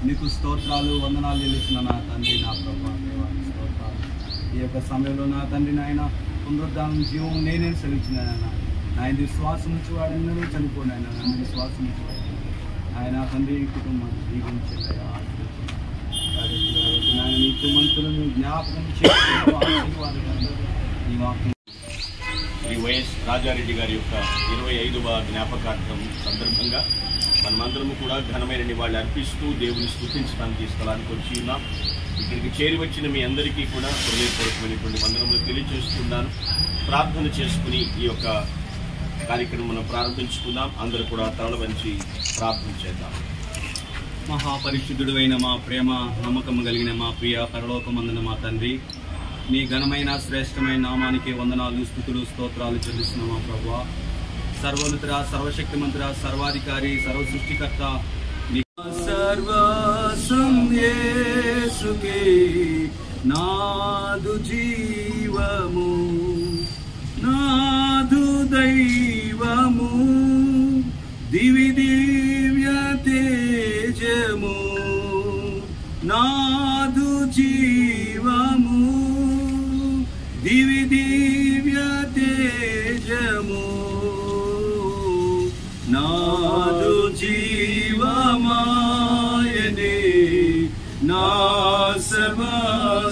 నీకు స్తోత్రాలు వందనాలు చెల్లిస్తున్న నా తండ్రి నా ప్రభా దేవానికి స్తోత్రాలు ఈ యొక్క సమయంలో నా తండ్రి నాయన పునరుద్ధానం జీవం నేనే సెలవిచ్చిన నాయన ఆయన విశ్వాసం నుంచి వాడన్నరూ చనిపోయిన ఆయన నన్ను విశ్వాసం నుంచి వాడు ఆయన తండ్రి కుటుంబం జీవించండి నాయన నీతిమంతులను జ్ఞాపకం చేసుకుంటూ ఆశీర్వాదాలు నీ వాక్యం శ్రీ వైఎస్ రాజారెడ్డి గారి యొక్క ఇరవై ఐదవ జ్ఞాపకార్థం సందర్భంగా మనమందరము కూడా ఘనమైన నివాళి అర్పిస్తూ దేవుని స్తుతించడానికి ఈ స్థలానికి వచ్చి ఉన్నాం ఇక్కడికి చేరి వచ్చిన మీ అందరికీ కూడా హృదయపూర్వకమైనటువంటి వందనములు తెలియజేస్తున్నాను ప్రార్థన చేసుకుని ఈ యొక్క కార్యక్రమం మనం ప్రారంభించుకుందాం అందరూ కూడా తరల వంచి ప్రార్థన చేద్దాం మహాపరిశుద్ధుడు అయిన మా ప్రేమ నమ్మకం కలిగిన మా ప్రియ పరలోకమందున మా తండ్రి నీ ఘనమైన శ్రేష్టమైన నామానికి వందనాలు స్థుతులు స్తోత్రాలు చెల్లిస్తున్న మా ప్రభు సర్వోన్నతుడ సర్వశక్తిమంతుడ సర్వాధికారి సర్వ సృష్టికర్త సర్వసంయేసుకే నాదు జీవము నాదు దైవము దివి దివ్య తేజము నాదు జీవము దివి దివ్య తేజము నాదు జీవమాయనే నా సభా